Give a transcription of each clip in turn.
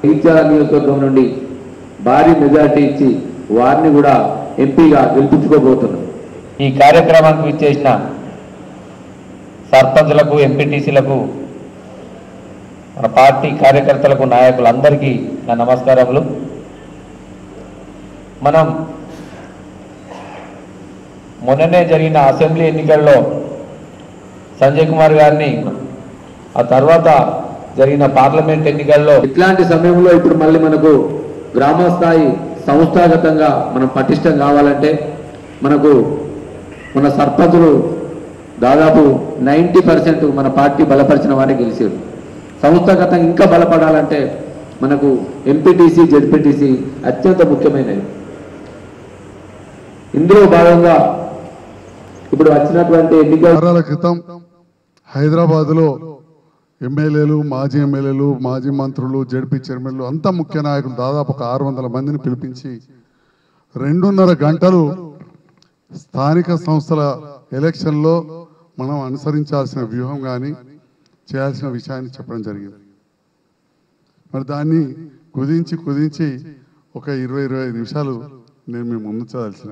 జగిత్యాల నియోజకవర్గం నుండి భారీ మెజార్టీ ఇచ్చి వారిని కూడా ఎంపీగా గెలిపించుకోబోతున్నాం ఈ కార్యక్రమానికి విచ్చేసిన సర్పంచ్లకు ఎంపీటీసీలకు మన పార్టీ కార్యకర్తలకు నాయకులందరికీ నా నమస్కారములు మనం మొన్ననే జరిగిన అసెంబ్లీ ఎన్నికల్లో సంజయ్ కుమార్ గారిని ఆ తర్వాత జరిగిన పార్లమెంట్ ఎన్నికల్లో ఇట్లాంటి సమయంలో ఇప్పుడు మళ్ళీ మనకు గ్రామ స్థాయి సంస్థాగతంగా మనం పటిష్టం కావాలంటే మనకు మన సర్పంచులు దాదాపు నైంటీ పర్సెంట్ మన పార్టీ బలపరిచిన వారే గెలిచారు సంస్థాగతంగా ఇంకా బలపడాలంటే మనకు ఎంపీటీసీ జెడ్పీటీసీ అత్యంత ముఖ్యమైనది ఇందులో భాగంగా ఇప్పుడు వచ్చినటువంటి ఎన్నికల వారాల క్రితం హైదరాబాదులో ఎమ్మెల్యేలు మాజీ ఎమ్మెల్యేలు మాజీ మంత్రులు జడ్పీ చైర్మన్లు అంతా ముఖ్య నాయకులు దాదాపు ఒక ఆరు వందల మందిని పిలిపించి రెండున్నర గంటలు స్థానిక సంస్థల ఎలక్షన్లో మనం అనుసరించాల్సిన వ్యూహం కానీ చేయాల్సిన విషయాన్ని చెప్పడం జరిగింది మరి దాన్ని కుదించి కుదించి ఒక ఇరవై ఇరవై ఐదు నిమిషాలు నేను మీ ముందు చదాల్సిన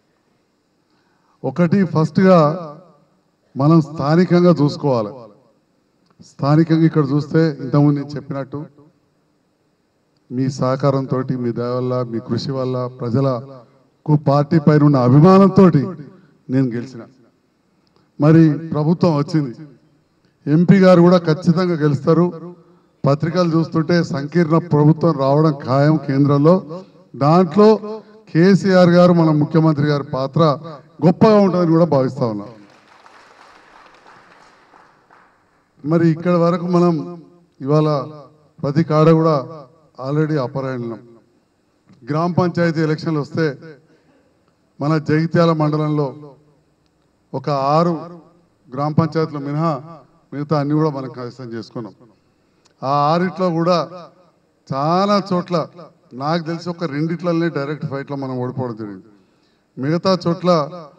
ఒకటి ఫస్ట్గా మనం స్థానికంగా చూసుకోవాలి స్థానికంగా ఇక్కడ చూస్తే ఇంతకుముందు నేను చెప్పినట్టు మీ సహకారంతో మీ దయ వల్ల మీ కృషి వల్ల ప్రజలకు పార్టీ పైన ఉన్న అభిమానంతో నేను గెలిచిన మరి ప్రభుత్వం వచ్చింది ఎంపీ గారు కూడా ఖచ్చితంగా గెలుస్తారు పత్రికలు చూస్తుంటే సంకీర్ణ ప్రభుత్వం రావడం ఖాయం కేంద్రంలో దాంట్లో కేసీఆర్ గారు మన ముఖ్యమంత్రి గారి పాత్ర గొప్పగా ఉంటుందని కూడా భావిస్తా ఉన్నాం మరి ఇక్కడ వరకు మనం ఇవాళ ప్రతి కాడ కూడా ఆల్రెడీ అపరాయణం గ్రామ పంచాయతీ ఎలక్షన్లు వస్తే మన జగిత్యాల మండలంలో ఒక ఆరు గ్రామ పంచాయతీలు మినహా మిగతా అన్ని కూడా మనం కైవసం చేసుకున్నాం ఆ ఆరిట్లో కూడా చాలా చోట్ల నాకు తెలిసి ఒక రెండిట్లనే డైరెక్ట్ ఫైట్లో మనం ఓడిపోవడం జరిగింది మిగతా చోట్ల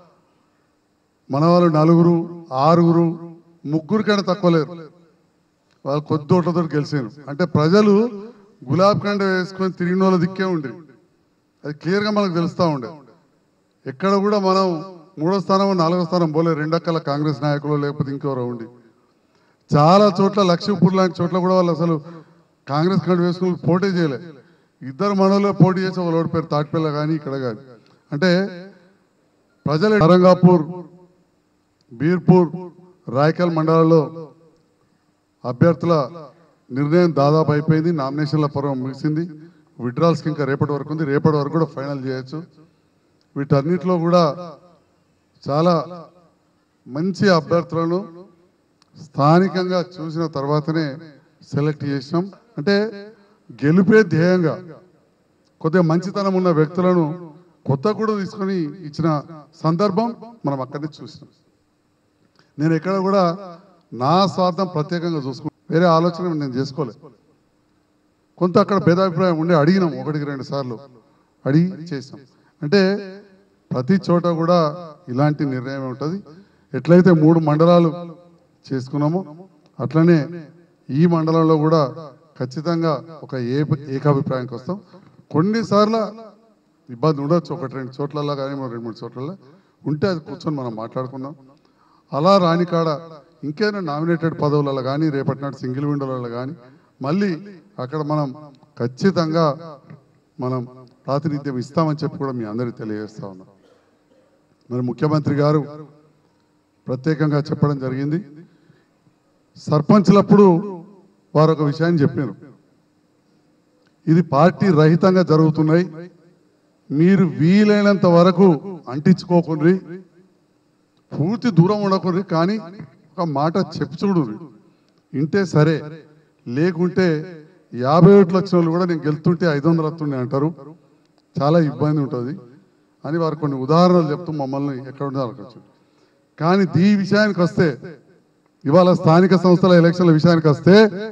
మన వాళ్ళు నలుగురు ఆరుగురు ముగ్గురు కంటే తక్కువ లేరు వాళ్ళు కొద్ది ఓట్లతో గెలిచారు అంటే ప్రజలు గులాబ్ కండ వేసుకొని తిరిగిన వాళ్ళ దిక్కే ఉండే అది క్లియర్గా మనకు తెలుస్తూ ఉండే ఎక్కడ కూడా మనం మూడో స్థానం నాలుగో స్థానం పోలే రెండక్కల కాంగ్రెస్ నాయకులు లేకపోతే ఇంకెవరో ఉండి చాలా చోట్ల లక్ష్మీపూర్ లాంటి చోట్ల కూడా వాళ్ళు అసలు కాంగ్రెస్ కండ వేసుకుని పోటీ చేయలే ఇద్దరు మనలో పోటీ చేసి వాళ్ళు ఓడిపోయారు తాటిపిల్ల కానీ ఇక్కడ కానీ అంటే ప్రజలు నరంగాపూర్ బీర్పూర్ రాయకల్ మండలాల్లో అభ్యర్థుల నిర్ణయం దాదాపు అయిపోయింది నామినేషన్ల పర్వం ముగిసింది విడ్రాల్స్కి ఇంకా రేపటి వరకు ఉంది రేపటి వరకు కూడా ఫైనల్ చేయొచ్చు వీటన్నిటిలో కూడా చాలా మంచి అభ్యర్థులను స్థానికంగా చూసిన తర్వాతనే సెలెక్ట్ చేసినాం అంటే గెలిపే ధ్యేయంగా కొద్దిగా మంచితనం ఉన్న వ్యక్తులను కొత్త కూడా తీసుకొని ఇచ్చిన సందర్భం మనం అక్కడనే చూసినాం నేను ఎక్కడ కూడా నా స్వార్థం ప్రత్యేకంగా చూసుకున్నాను వేరే ఆలోచన నేను చేసుకోలేదు కొంత అక్కడ భేదాభిప్రాయం ఉండి అడిగినాం ఒకటికి రెండు సార్లు అడిగి చేసాం అంటే ప్రతి చోట కూడా ఇలాంటి నిర్ణయం ఉంటుంది ఎట్లయితే మూడు మండలాలు చేసుకున్నామో అట్లనే ఈ మండలంలో కూడా ఖచ్చితంగా ఒక ఏ ఏకాభిప్రాయానికి వస్తాం కొన్నిసార్లు ఇబ్బంది ఉండొచ్చు ఒకటి రెండు చోట్లలో కానీ రెండు మూడు చోట్లలో ఉంటే అది కూర్చొని మనం మాట్లాడుకుందాం అలా రాని కాడ ఇంకేమైనా నామినేటెడ్ పదవులలో కానీ రేపటి నాడు సింగిల్ విండోలలో కానీ మళ్ళీ అక్కడ మనం ఖచ్చితంగా మనం ప్రాతినిధ్యం ఇస్తామని చెప్పి కూడా మీ అందరికీ తెలియజేస్తా ఉన్నాం మరి ముఖ్యమంత్రి గారు ప్రత్యేకంగా చెప్పడం జరిగింది సర్పంచ్లప్పుడు వారు ఒక విషయాన్ని చెప్పారు ఇది పార్టీ రహితంగా జరుగుతున్నాయి మీరు వీలైనంత వరకు అంటించుకోకుండ్రి పూర్తి దూరం ఉండకుండ్రి కానీ ఒక మాట చెప్పి చూడు ఇంటే సరే లేకుంటే యాభై ఓట్లు వచ్చిన వాళ్ళు కూడా నేను గెలుతుంటే ఐదు వందలు వస్తుండే అంటారు చాలా ఇబ్బంది ఉంటుంది అని వారు కొన్ని ఉదాహరణలు చెప్తూ మమ్మల్ని ఎక్కడ ఉందో అక్కడచ్చు కానీ ఈ విషయానికి వస్తే ఇవాళ స్థానిక సంస్థల ఎలక్షన్ల విషయానికి వస్తే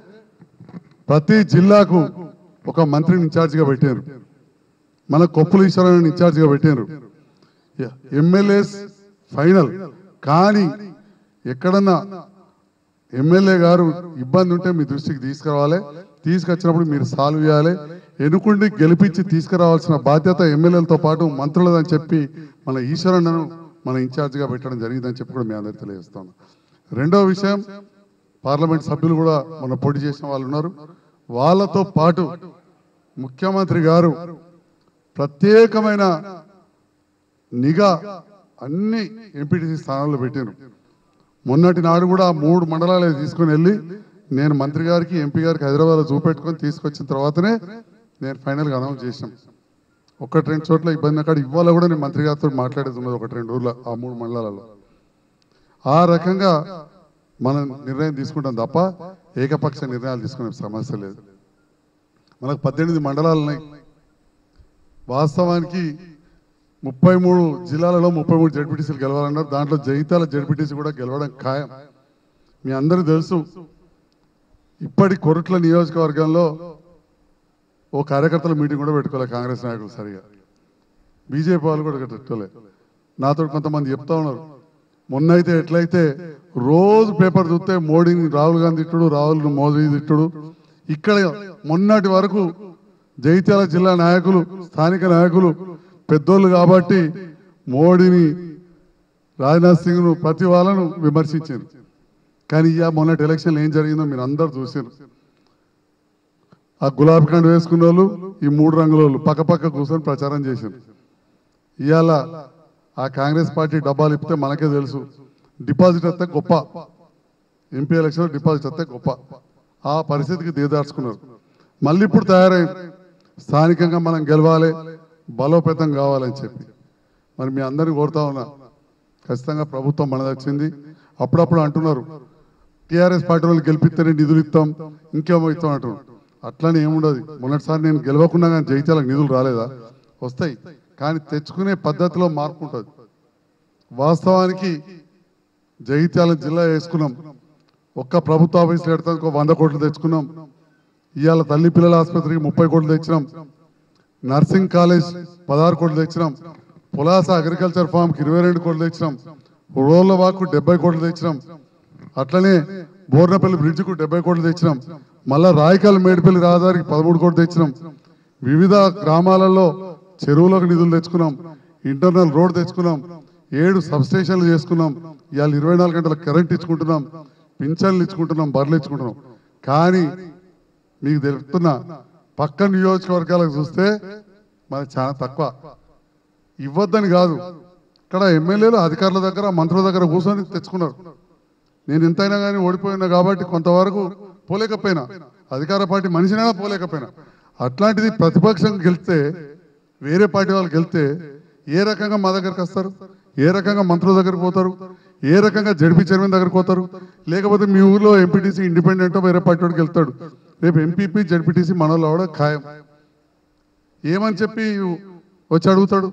ప్రతి జిల్లాకు ఒక మంత్రిని ఇన్ఛార్జిగా పెట్టారు మన కొప్పుల ఈశ్వరాన్ని ఇన్ఛార్జిగా పెట్టారు ఎమ్మెల్యేస్ ఫైనల్ కానీ ఎక్కడన్నా ఎమ్మెల్యే గారు ఇబ్బంది ఉంటే మీ దృష్టికి తీసుకురావాలి తీసుకొచ్చినప్పుడు మీరు సాల్వ్ చేయాలి ఎన్నుకుండి గెలిపించి తీసుకురావాల్సిన బాధ్యత ఎమ్మెల్యేలతో పాటు మంత్రులదని చెప్పి మన ఈశ్వరన్నను మన ఇన్ఛార్జిగా పెట్టడం జరిగిందని చెప్పి కూడా మీ అందరికీ తెలియజేస్తాను రెండో విషయం పార్లమెంట్ సభ్యులు కూడా మన పోటీ చేసిన వాళ్ళు ఉన్నారు వాళ్ళతో పాటు ముఖ్యమంత్రి గారు ప్రత్యేకమైన నిఘా అన్ని ఎంపీటీసీ స్థానాల్లో పెట్టారు మొన్నటి నాడు కూడా ఆ మూడు మండలాలు తీసుకొని వెళ్ళి నేను మంత్రి గారికి ఎంపీ గారికి హైదరాబాద్లో చూపెట్టుకొని తీసుకొచ్చిన తర్వాతనే నేను ఫైనల్గా అనౌన్స్ చేసాం ఒకటి రెండు చోట్ల ఇబ్బంది అక్కడ ఇవాళ కూడా నేను మంత్రి గారితో మాట్లాడేది ఉన్నది ఒకటి రెండు ఊర్లో ఆ మూడు మండలాలలో ఆ రకంగా మనం నిర్ణయం తీసుకుంటాం తప్ప ఏకపక్ష నిర్ణయాలు తీసుకునే సమస్య లేదు మనకు పద్దెనిమిది మండలాలు ఉన్నాయి వాస్తవానికి ముప్పై మూడు జిల్లాలలో ముప్పై మూడు జడ్పీటీసీలు గెలవాలన్నారు దాంట్లో జగిత్యాల జడ్పీటీసీ కూడా గెలవడం ఖాయం మీ అందరూ తెలుసు ఇప్పటి కొరట్ల నియోజకవర్గంలో ఓ కార్యకర్తల మీటింగ్ కూడా పెట్టుకోలే కాంగ్రెస్ నాయకులు సరిగా బీజేపీ వాళ్ళు కూడా పెట్టుకోలే నాతో కొంతమంది చెప్తా ఉన్నారు మొన్న అయితే ఎట్లయితే రోజు పేపర్ చూస్తే మోడీని రాహుల్ గాంధీ తిట్టుడు రాహుల్ మోదీ తిట్టుడు ఇక్కడ మొన్నటి వరకు జగిత్యాల జిల్లా నాయకులు స్థానిక నాయకులు పెద్దోళ్ళు కాబట్టి మోడీని రాజ్నాథ్ సింగ్ను ప్రతి వాళ్ళను విమర్శించారు కానీ ఇక మొన్నటి ఎలక్షన్ ఏం జరిగిందో మీరు అందరు చూసారు ఆ గులాబీ కండు వేసుకున్న వాళ్ళు ఈ మూడు రంగుల వాళ్ళు పక్క పక్క కూర్చొని ప్రచారం చేశారు ఇవాళ ఆ కాంగ్రెస్ పార్టీ డబ్బాలు ఇప్పితే మనకే తెలుసు డిపాజిట్ వస్తే గొప్ప ఎంపీ ఎలక్షన్ డిపాజిట్ వస్తే గొప్ప ఆ పరిస్థితికి దిగదార్చుకున్నారు మళ్ళీ ఇప్పుడు తయారైంది స్థానికంగా మనం గెలవాలి బలోపేతం కావాలని చెప్పి మరి మీ అందరిని కోరుతా ఉన్నా ఖచ్చితంగా ప్రభుత్వం మనదొచ్చింది అప్పుడప్పుడు అంటున్నారు టీఆర్ఎస్ పార్టీ వాళ్ళు గెలిపిస్తేనే నిధులు ఇస్తాం ఇంకేమో ఇస్తాం అంటున్నారు అట్లనే ఏముండదు మొన్నటిసారి నేను గెలవకుండా కానీ జైత్యాలకు నిధులు రాలేదా వస్తాయి కానీ తెచ్చుకునే పద్ధతిలో మార్పు ఉంటుంది వాస్తవానికి జగిత్యాల జిల్లా వేసుకున్నాం ఒక్క ప్రభుత్వ ఆఫీసులు పెడతానికి ఒక వంద కోట్లు తెచ్చుకున్నాం ఇవాళ తల్లి పిల్లల ఆసుపత్రికి ముప్పై కోట్లు తెచ్చినాం నర్సింగ్ కాలేజ్ పదహారు కోట్లు తెచ్చినాం పులాస అగ్రికల్చర్ ఫామ్కి ఇరవై రెండు కోట్లు తెచ్చినాం రోళ్ళవాకు డెబ్బై కోట్లు తెచ్చినాం అట్లనే బోర్నపల్లి బ్రిడ్జ్కు డెబ్బై కోట్లు తెచ్చినాం మళ్ళా రాయకల్ మేడిపల్లి రహదారికి పదమూడు కోట్లు తెచ్చినాం వివిధ గ్రామాలలో చెరువులకు నిధులు తెచ్చుకున్నాం ఇంటర్నల్ రోడ్ తెచ్చుకున్నాం ఏడు సబ్స్టేషన్లు చేసుకున్నాం ఇవాళ ఇరవై నాలుగు గంటల కరెంట్ ఇచ్చుకుంటున్నాం పింఛన్లు ఇచ్చుకుంటున్నాం బర్రెలు ఇచ్చుకుంటున్నాం కానీ మీకు తెలుపుతున్నా పక్క నియోజకవర్గాలకు చూస్తే మనకి చాలా తక్కువ ఇవ్వద్దని కాదు ఇక్కడ ఎమ్మెల్యేలు అధికారుల దగ్గర మంత్రుల దగ్గర కూర్చొని తెచ్చుకున్నారు నేను ఎంతైనా కానీ ఓడిపోయినా కాబట్టి కొంతవరకు పోలేకపోయినా అధికార పార్టీ మనిషినైనా పోలేకపోయినా అట్లాంటిది ప్రతిపక్షం గెలిస్తే వేరే పార్టీ వాళ్ళు గెలిస్తే ఏ రకంగా మా దగ్గరకు వస్తారు ఏ రకంగా మంత్రుల దగ్గరకు పోతారు ఏ రకంగా జడ్పీ చైర్మన్ దగ్గరకు పోతారు లేకపోతే మీ ఊర్లో ఎంపీటీసీ ఇండిపెండెంట్ వేరే పార్టీ వాడికి వెళ్తాడు రేపు ఎంపీపీ జడ్పీటీసీ మనలో కూడా ఖాయం ఏమని చెప్పి వచ్చి అడుగుతాడు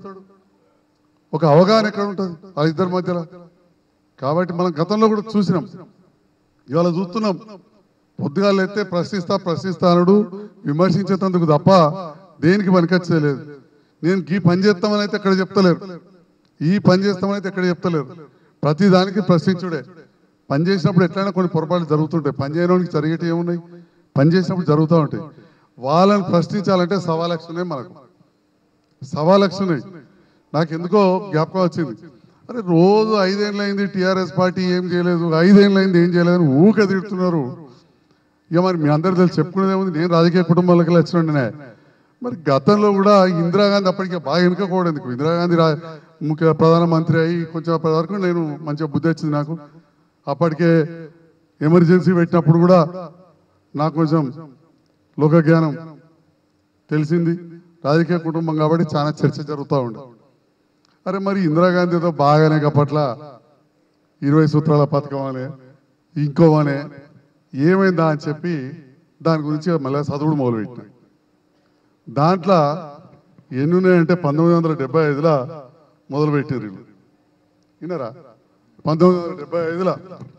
ఒక అవగాహన ఎక్కడ ఉంటుంది ఆ ఇద్దరి మధ్యలో కాబట్టి మనం గతంలో కూడా చూసినాం ఇవాళ చూస్తున్నాం పొద్దుగాలు ఎత్తే ప్రశ్నిస్తా ప్రశ్నిస్తా అనడు విమర్శించేందుకు తప్ప దేనికి పనికొచ్చేలేదు నేను ఈ పని చేస్తామని అయితే ఎక్కడ చెప్తలేరు ఈ పని చేస్తామని అయితే ఎక్కడ చెప్తలేరు ప్రతి దానికి ప్రశ్నించుడే పని చేసినప్పుడు ఎట్లయినా కొన్ని పొరపాట్లు జరుగుతుంటాయి పని చేయడానికి జరిగేటి ఏమున్నాయి పని చేసినప్పుడు జరుగుతూ ఉంటాయి వాళ్ళని ప్రశ్నించాలంటే సవా లక్ష ఉన్నాయి మనకు సవా లక్ష ఉన్నాయి నాకు ఎందుకో జ్ఞాపకం వచ్చింది అరే రోజు ఐదేళ్ళు అయింది టీఆర్ఎస్ పార్టీ ఏం చేయలేదు ఐదేళ్ళు అయింది ఏం చేయలేదు అని ఊకే తిడుతున్నారు ఇక మరి మీ అందరు తెలిసి చెప్పుకునేది ఏముంది నేను రాజకీయ కుటుంబాలకి వచ్చినండినే మరి గతంలో కూడా ఇందిరాగాంధీ అప్పటికే బాగా వెనుకపోవడం ఎందుకు ఇందిరాగాంధీ రా ముఖ్య ప్రధానమంత్రి అయ్యి కొంచెం అప్పటి వరకు నేను మంచిగా బుద్ధి వచ్చింది నాకు అప్పటికే ఎమర్జెన్సీ పెట్టినప్పుడు కూడా నాకు కొంచెం లోక జ్ఞానం తెలిసింది రాజకీయ కుటుంబం కాబట్టి చాలా చర్చ జరుగుతూ ఉండే అరే మరి ఇందిరాగాంధీతో బాగానే అప్పట్ల ఇరవై సూత్రాల పథకం అనే ఇంకో అనే ఏమైందా అని చెప్పి దాని గురించి మళ్ళీ చదువుడు మొదలుపెట్టిన దాంట్లో ఎన్ని ఉన్నాయంటే పంతొమ్మిది వందల డెబ్బై ఐదులో మొదలుపెట్టారు వీళ్ళు విన్నారా పంతొమ్మిది వందల డెబ్బై ఐదులో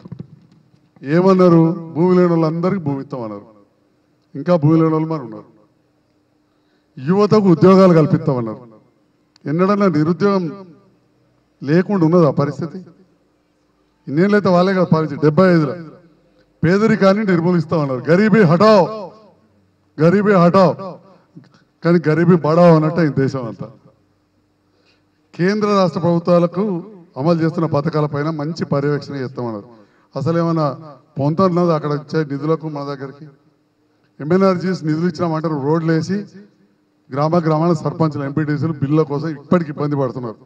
ఏమన్నారు భూమి లేని వాళ్ళందరికీ భూమి ఇస్తామన్నారు ఇంకా భూమి లేని వాళ్ళు మరి ఉన్నారు యువతకు ఉద్యోగాలు కల్పిస్తామన్నారు ఎన్నడన్నా నిరుద్యోగం లేకుండా ఉన్నదా పరిస్థితి ఇన్నేళ్ళైతే వాళ్ళే కదా పరిస్థితి డెబ్బై ఐదులో పేదరికాన్ని నిర్మూలిస్తామన్నారు గరీబీ హటావ్ గరీబీ హటావ్ కానీ గరీబీ బడావ్ అన్నట్టు ఈ దేశం అంతా కేంద్ర రాష్ట్ర ప్రభుత్వాలకు అమలు చేస్తున్న పథకాలపైన మంచి పర్యవేక్షణ చేస్తామన్నారు అసలు ఏమన్నా పొంత ఉన్నది అక్కడ ఇచ్చే నిధులకు మన దగ్గరికి ఎంఎన్ఆర్జీస్ నిధులు ఇచ్చినామంటారు రోడ్లు వేసి గ్రామ గ్రామాల సర్పంచులు ఎంపీటీసీలు బిల్లుల కోసం ఇప్పటికి ఇబ్బంది పడుతున్నారు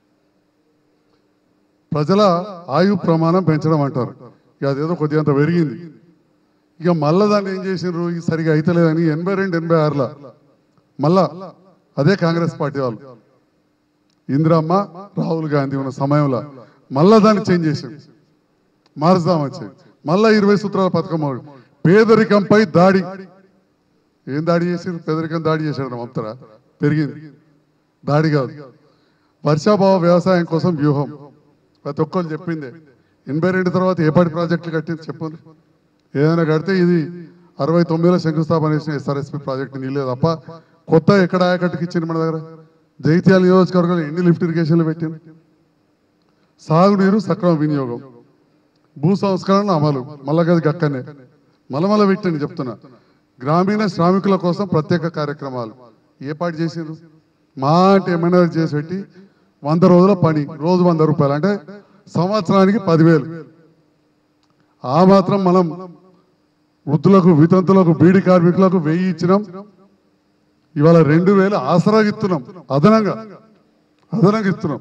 ప్రజల ఆయు ప్రమాణం పెంచడం అంటారు ఇక అదేదో కొద్దిగా అంత పెరిగింది ఇక మళ్ళా దాన్ని ఏం చేసినారు ఇది సరిగా అయితలేదని ఎనభై రెండు ఎనభై ఆరులో మళ్ళా అదే కాంగ్రెస్ పార్టీ వాళ్ళు ఇందిరమ్మ రాహుల్ గాంధీ ఉన్న సమయంలో మళ్ళా దాన్ని చేంజ్ చేసింది మారుద్దాం వచ్చి మళ్ళా ఇరవై సూత్రాల పథకం వాడు. పేదరికంపై దాడి ఏం దాడి చేసారు పేదరికం దాడి చేశాడు మమతరా పెరిగింది దాడి కాదు వర్షాభావ వ్యవసాయం కోసం వ్యూహం ప్రతి ఒక్కరు చెప్పిందే ఎనభై రెండు తర్వాత ఏ పాటి ప్రాజెక్టులు కట్టింది చెప్పండి ఏదైనా కడితే ఇది అరవై తొమ్మిదిలో శంకుస్థాపన చేసిన ఎస్ఆర్ఎస్పి ప్రాజెక్టు నీళ్ళే తప్ప కొత్త ఎక్కడ ఆయకట్టుకి ఇచ్చింది మన దగ్గర జైత్యాల నియోజకవర్గంలో ఎన్ని లిఫ్ట్ ఇరిగేషన్లు పెట్టింది సాగునీరు సక్రమ వినియోగం భూ సంస్కరణ అమలు మల్లగది గక్కనే మలమల పెట్టండి చెప్తున్నా గ్రామీణ శ్రామికుల కోసం ప్రత్యేక కార్యక్రమాలు ఏ పాటి చేసిండ్రు మా అంటే ఏమైనా చేసి పెట్టి వంద రోజుల పని రోజు వంద రూపాయలు అంటే సంవత్సరానికి పదివేలు ఆ మాత్రం మనం వృద్ధులకు వితంతులకు బీడి కార్మికులకు వెయ్యి ఇచ్చినాం ఇవాళ రెండు వేలు ఆసరాగా ఇస్తున్నాం అదనంగా అదనంగా ఇస్తున్నాం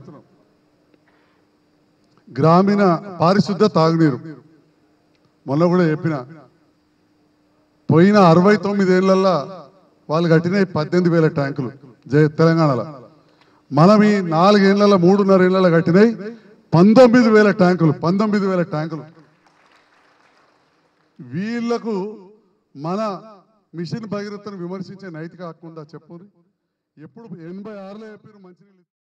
గ్రామీణ పారిశుద్ధ తాగునీరు మొన్న కూడా చెప్పిన పోయిన అరవై తొమ్మిది ఏళ్లల్లో వాళ్ళు కట్టిన పద్దెనిమిది వేల ట్యాంకులు జయ తెలంగాణలో మనం ఈ నాలుగేళ్లలో మూడున్నర ఏళ్లలో కట్టినాయి పంతొమ్మిది వేల ట్యాంకులు పంతొమ్మిది వేల ట్యాంకులు వీళ్లకు మన మిషన్ భగీరథను విమర్శించే నైతిక హక్కు ఉందా చెప్పు ఎప్పుడు ఎనభై ఆరులో చెప్పారు మంచినీళ్ళు